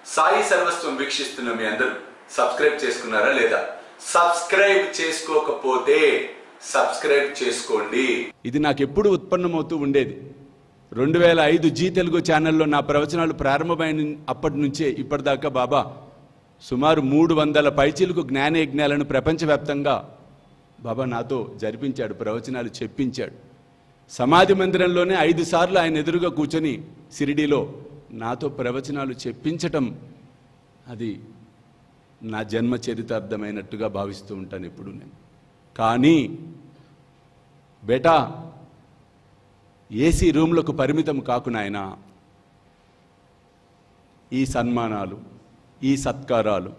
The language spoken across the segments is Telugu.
సాయి సర్వస్వం వీక్షిస్తున్న మీ అందరూ సబ్స్క్రైబ్ చేసుకున్నారా లేదా సబ్స్క్రైబ్ చేసుకోకపోతే సబ్స్క్రైబ్ చేసుకోండి ఇది నాకు ఎప్పుడు ఉత్పన్నమవుతూ ఉండేది రెండు వేల ఐదు జీ తెలుగు ఛానల్లో నా ప్రవచనాలు ప్రారంభమైన అప్పటి నుంచే ఇప్పటిదాకా బాబా సుమారు మూడు వందల పైచీలకు జ్ఞానయజ్ఞాలను ప్రపంచవ్యాప్తంగా బాబా నాతో జరిపించాడు ప్రవచనాలు చెప్పించాడు సమాధి మందిరంలోనే ఐదు సార్లు ఆయన ఎదురుగా కూర్చొని సిరిడీలో నాతో ప్రవచనాలు చెప్పించటం అది నా జన్మ చరితార్థమైనట్టుగా భావిస్తూ ఉంటాను ఎప్పుడు నేను కానీ బేటా ఏసీ రూమ్లకు పరిమితం కాకు నాయనా ఈ సన్మానాలు ఈ సత్కారాలు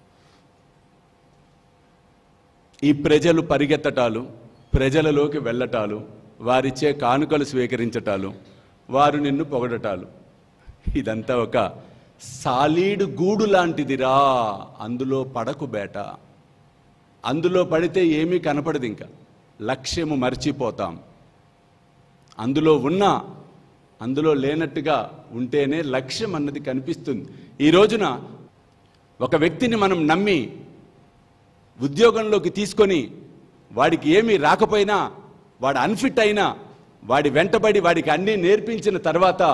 ఈ ప్రజలు పరిగెత్తటాలు ప్రజలలోకి వెళ్ళటాలు వారిచ్చే కానుకలు స్వీకరించటాలు వారు నిన్ను పొగడటాలు ఇదంతా ఒక సాలీడు గూడు లాంటిదిరా అందులో పడకు బేట అందులో పడితే ఏమీ కనపడదు ఇంకా లక్ష్యము మర్చిపోతాం అందులో ఉన్నా అందులో లేనట్టుగా ఉంటేనే లక్ష్యం అన్నది కనిపిస్తుంది ఈ రోజున ఒక వ్యక్తిని మనం నమ్మి ఉద్యోగంలోకి తీసుకొని వాడికి ఏమీ రాకపోయినా వాడు అన్ఫిట్ అయినా వాడి వెంటబడి వాడికి అన్నీ నేర్పించిన తర్వాత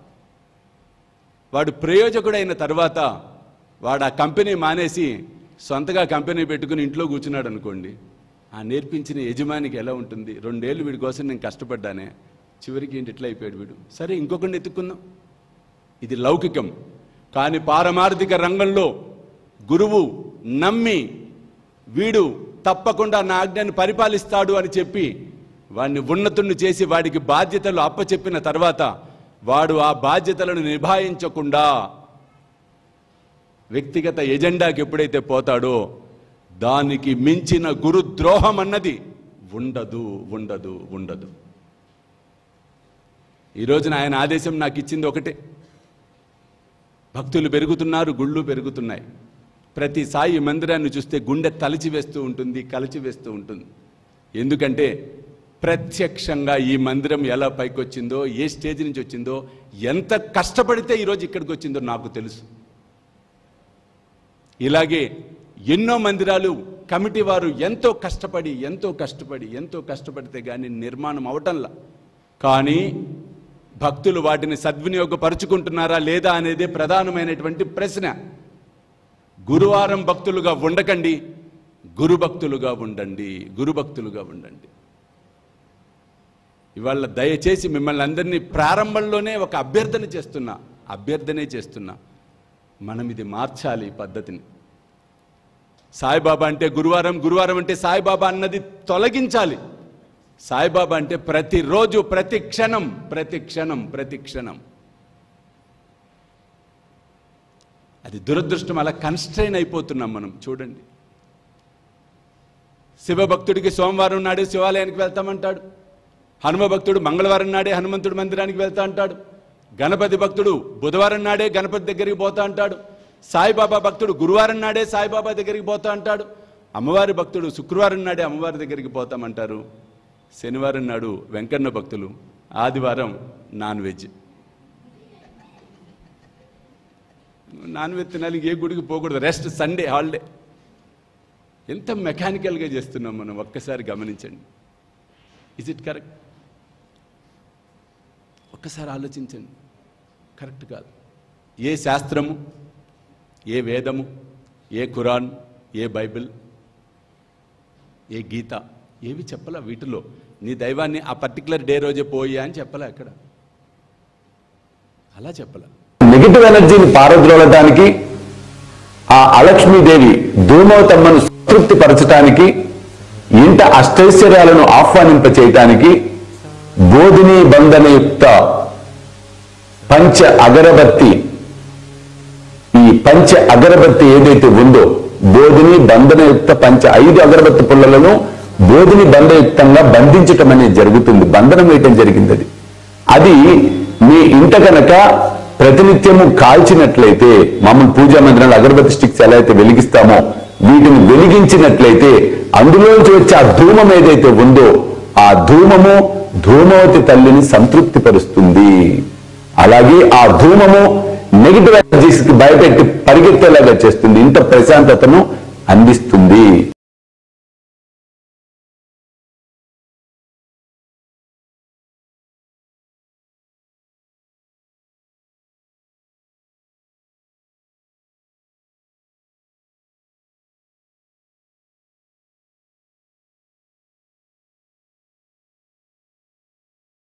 వాడు ప్రయోజకుడైన తర్వాత వాడు ఆ కంపెనీ మానేసి సొంతగా కంపెనీ పెట్టుకుని ఇంట్లో కూర్చున్నాడు అనుకోండి ఆ నేర్పించిన యజమానికి ఎలా ఉంటుంది రెండేళ్ళు వీడి కోసం నేను కష్టపడ్డానే చివరికి ఏంటి ఇట్లా అయిపోయాడు వీడు సరే ఇంకొకరిని ఎత్తుక్కుందాం ఇది లౌకికం కానీ పారమార్థిక రంగంలో గురువు నమ్మి వీడు తప్పకుండా నా ఆజ్ఞను పరిపాలిస్తాడు అని చెప్పి వాడిని ఉన్నతుణ్ణి చేసి వాడికి బాధ్యతలు అప్పచెప్పిన తర్వాత వాడు ఆ బాధ్యతలను నిభాయించకుండా వ్యక్తిగత ఎజెండాకి ఎప్పుడైతే పోతాడో దానికి మించిన గురుద్రోహం అన్నది ఉండదు ఉండదు ఉండదు ఈ రోజున ఆయన ఆదేశం నాకు ఇచ్చింది ఒకటే భక్తులు పెరుగుతున్నారు గుళ్ళు పెరుగుతున్నాయి ప్రతి సాయి మందిరాన్ని చూస్తే గుండె తలచి వేస్తూ ఉంటుంది కలచి వేస్తూ ఉంటుంది ఎందుకంటే ప్రత్యక్షంగా ఈ మందిరం ఎలా పైకొచ్చిందో ఏ స్టేజ్ నుంచి వచ్చిందో ఎంత కష్టపడితే ఈరోజు ఇక్కడికి వచ్చిందో నాకు తెలుసు ఇలాగే ఎన్నో మందిరాలు కమిటీ వారు ఎంతో కష్టపడి ఎంతో కష్టపడి ఎంతో కష్టపడితే కానీ నిర్మాణం అవటంలా కానీ భక్తులు వాటిని సద్వినియోగపరుచుకుంటున్నారా లేదా అనేదే ప్రధానమైనటువంటి ప్రశ్న గురువారం భక్తులుగా ఉండకండి గురు భక్తులుగా ఉండండి గురు భక్తులుగా ఉండండి ఇవాళ దయచేసి మిమ్మల్ని అందరినీ ప్రారంభంలోనే ఒక అభ్యర్థన చేస్తున్నా అభ్యర్థనే చేస్తున్నా మనం ఇది మార్చాలి ఈ పద్ధతిని సాయిబాబా అంటే గురువారం గురువారం అంటే సాయిబాబా అన్నది తొలగించాలి సాయిబాబా అంటే ప్రతిరోజు ప్రతి క్షణం ప్రతి క్షణం ప్రతి క్షణం అది దురదృష్టం అలా కన్స్ట్రైన్ అయిపోతున్నాం మనం చూడండి శివభక్తుడికి సోమవారం నాడే శివాలయానికి వెళ్తామంటాడు హనుమ భక్తుడు మంగళవారం నాడే హనుమంతుడి మందిరానికి వెళ్తా అంటాడు గణపతి భక్తుడు బుధవారం నాడే గణపతి దగ్గరికి పోతా అంటాడు సాయిబాబా భక్తుడు గురువారం నాడే సాయిబాబా దగ్గరికి పోతా అంటాడు అమ్మవారి భక్తుడు శుక్రవారం నాడే అమ్మవారి దగ్గరికి పోతామంటారు శనివారం నాడు వెంకన్న భక్తులు ఆదివారం నాన్ వెజ్ నాన్ వెజ్ తినాలి ఏ గుడికి పోకూడదు రెస్ట్ సండే హాలిడే ఎంత మెకానికల్గా చేస్తున్నాం మనం ఒక్కసారి గమనించండి ఇజ్ ఇట్ కరెక్ట్ ఒక్కసారి ఆలోచించండి కరెక్ట్ కాదు ఏ శాస్త్రము ఏ వేదము ఏ ఖురాన్ ఏ బైబిల్ ఏ గీత ఏవి చెప్పలా వీటిలో నీ దైవాన్ని ఆ పర్టికులర్ డే రోజే పోయా అని చెప్పలే అక్కడ అలా చెప్పలా నెగిటివ్ ఎనర్జీని పారద్రోలటానికి ఆ అలక్ష్మీదేవి ధూమవతమ్మను సంతృప్తి పరచటానికి ఇంట అష్టైశ్వర్యాలను ఆహ్వానింప చేయటానికి బోధిని బంధనయుక్త పంచ అగరబత్తి ఈ పంచ అగరబత్తి ఏదైతే ఉందో బోధిని బంధనయుక్త పంచ ఐదు అగరబత్తి పుల్లలను బోధిని బంధయుక్తంగా బంధించటం అనేది జరుగుతుంది బంధనం వేయటం జరిగింది అది అది మీ ఇంట కనుక ప్రతినిత్యము కాల్చినట్లయితే మామూలు పూజా మందిరాలు అగరబత్తి స్టిక్స్ ఎలా అయితే వెలిగిస్తామో వీటిని వెలిగించినట్లయితే అందులోంచి వచ్చే ఆ ధూమం ఏదైతే ఉందో ఆ ధూమము ధూమవతి తల్లిని సంతృప్తి పరుస్తుంది అలాగే ఆ ధూమము నెగిటివ్ ఎనర్జీస్ కి భయపెట్టి పరిగెత్తేలాగా చేస్తుంది ఇంత ప్రశాంతతను అందిస్తుంది